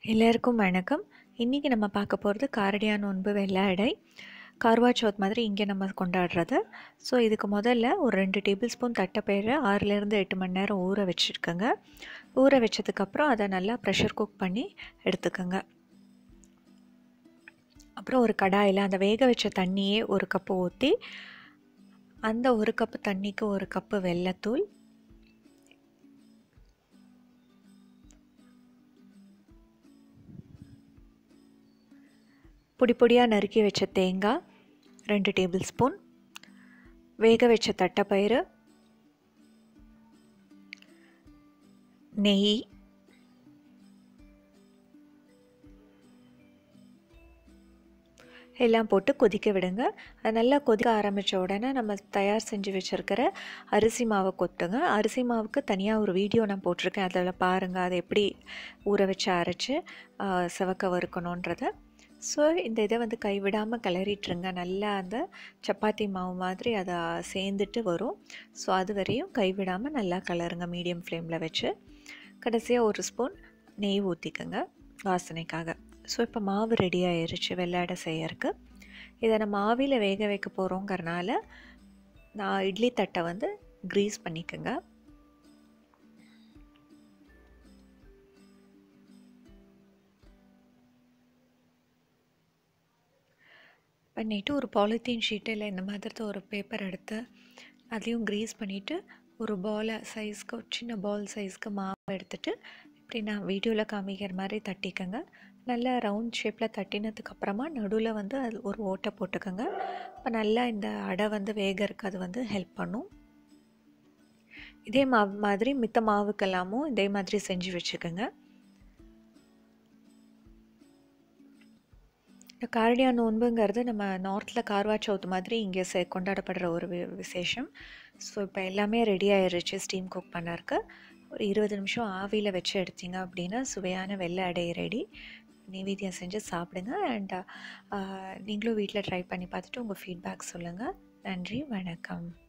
எல்லாருக்கும் வணக்கம் இன்றைக்கி நம்ம பார்க்க போகிறது காரடியா நோன்பு வெள்ளை அடை கார்வா சௌத் மாதிரி இங்கே நம்ம கொண்டாடுறது ஸோ இதுக்கு முதல்ல ஒரு ரெண்டு டேபிள் ஸ்பூன் தட்டைப்பயிறு ஆறுலேருந்து எட்டு மணி நேரம் ஊற வச்சுருக்கோங்க ஊற வச்சதுக்கப்புறம் அதை நல்லா ப்ரெஷர் குக் பண்ணி எடுத்துக்கோங்க அப்புறம் ஒரு கடாயில் அந்த வேக வச்ச தண்ணியே ஒரு கப்பு ஊற்றி அந்த ஒரு கப்பு தண்ணிக்கு ஒரு கப்பு வெள்ளத்தூள் பொடி பொடியாக நறுக்கி வச்ச தேங்காய் ரெண்டு டேபிள் ஸ்பூன் வேக வச்ச தட்டைப்பயிறு நெய் எல்லாம் போட்டு கொதிக்க விடுங்க அது நல்லா கொதிக்க ஆரம்பித்த உடனே நம்ம தயார் செஞ்சு வச்சுருக்கிற அரிசி மாவை கொத்துங்க அரிசி மாவுக்கு தனியாக ஒரு வீடியோ நான் போட்டிருக்கேன் அதில் பாருங்கள் அதை எப்படி ஊற வச்சு அரைச்சி சிவக்க வறுக்கணுன்றதை ஸோ இந்த இதை வந்து கைவிடாமல் கிளறிட்டுருங்க நல்லா அந்த சப்பாத்தி மாவு மாதிரி அதை சேர்ந்துட்டு வரும் ஸோ அது வரையும் கைவிடாமல் நல்லா கிளறுங்க மீடியம் ஃப்ளேமில் வச்சு கடைசியாக ஒரு ஸ்பூன் நெய் ஊற்றிக்கோங்க வாசனைக்காக ஸோ இப்போ மாவு ரெடி ஆயிருச்சு வெள்ளாடை செய்யறதுக்கு இதை நம்ம ஆவியில் வேக வைக்க போகிறோங்கிறனால நான் இட்லி தட்டை வந்து க்ரீஸ் பண்ணிக்கோங்க பண்ணிவிட்டு ஒரு பாலித்தீன் ஷீட்டு இல்லை இந்த மாதிரி ஒரு பேப்பர் எடுத்து அதையும் க்ரீஸ் பண்ணிவிட்டு ஒரு பாலை சைஸ்க்கு சின்ன பால் சைஸ்க்கு மாவு எடுத்துகிட்டு இப்படி நான் வீடியோவில் காமிக்கிற மாதிரி தட்டிக்கங்க நல்லா ரவுண்ட் ஷேப்பில் தட்டினதுக்கப்புறமா நடுவில் வந்து அது ஒரு ஓட்டை போட்டுக்கோங்க இப்போ நல்லா இந்த அடை வந்து வேகறதுக்கு அது வந்து ஹெல்ப் பண்ணும் இதே மாவு மாதிரி மித்த மாவுக்கெல்லாமும் இதே மாதிரி செஞ்சு வச்சுக்கோங்க இந்த காரடியா நோன்புங்கிறது நம்ம நார்த்தில் கார்வா சவுத் மாதிரி இங்கே செ கொண்டாடப்படுற ஒரு விசேஷம் ஸோ இப்போ எல்லாமே ரெடி ஆயிடுச்சு ஸ்டீம் குக் பண்ணறக்கு ஒரு இருபது நிமிஷம் ஆவியில் வச்சு எடுத்தீங்க அப்படின்னா சுவையான வெள்ளை அடை ரெடி நைவேத்தியம் செஞ்சு சாப்பிடுங்க அண்ட் நீங்களும் வீட்டில் ட்ரை பண்ணி பார்த்துட்டு உங்கள் ஃபீட்பேக் சொல்லுங்கள் நன்றி வணக்கம்